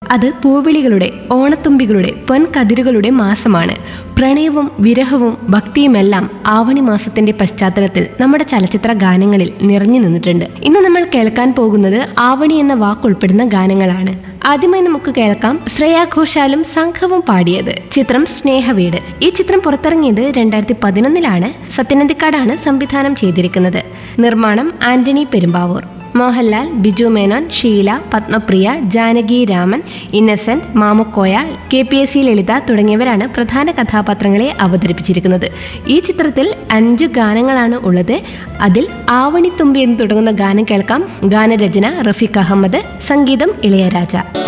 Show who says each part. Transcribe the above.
Speaker 1: അത് പൂവിളികളുടെ ഓണത്തുമ്പികളുടെ പൊൻകതിരുകളുടെ മാസമാണ് പ്രണയവും വിരഹവും ഭക്തിയുമെല്ലാം ആവണി മാസത്തിന്റെ പശ്ചാത്തലത്തിൽ നമ്മുടെ ചലച്ചിത്ര ഗാനങ്ങളിൽ നിറഞ്ഞു നിന്നിട്ടുണ്ട് ഇന്ന് നമ്മൾ കേൾക്കാൻ പോകുന്നത് ആവണി എന്ന വാക്കുൾപ്പെടുന്ന ഗാനങ്ങളാണ് ആദ്യമായി നമുക്ക് കേൾക്കാം ശ്രേയാ ഘോഷാലും സംഘവും പാടിയത് ചിത്രം സ്നേഹവീട് ഈ ചിത്രം പുറത്തിറങ്ങിയത് രണ്ടായിരത്തി പതിനൊന്നിലാണ് സത്യനന്ദിക്കാടാണ് സംവിധാനം ചെയ്തിരിക്കുന്നത് നിർമ്മാണം Antony Perumbavoor Mohanlal Biju Menon Sheela Padmapriya Janaki Raman Innocent Mamukkoya K P S C Lalitha തുടങ്ങിയവരാണ് പ്രധാന കഥാപാത്രങ്ങളെ അവതരിപ്പിച്ചിരിക്കുന്നത് ഈ ചിത്രത്തിൽ അഞ്ച് ഗാനങ്ങളാണ് ഉള്ളത് അതിൽ ആവണിത്തുമ്പി എന്ന് തുടങ്ങുന്ന ഗാനം കേൾക്കാം ഗാനരചന റഫീഖ് അഹമ്മദ് സംഗീതം ഇളയരാജ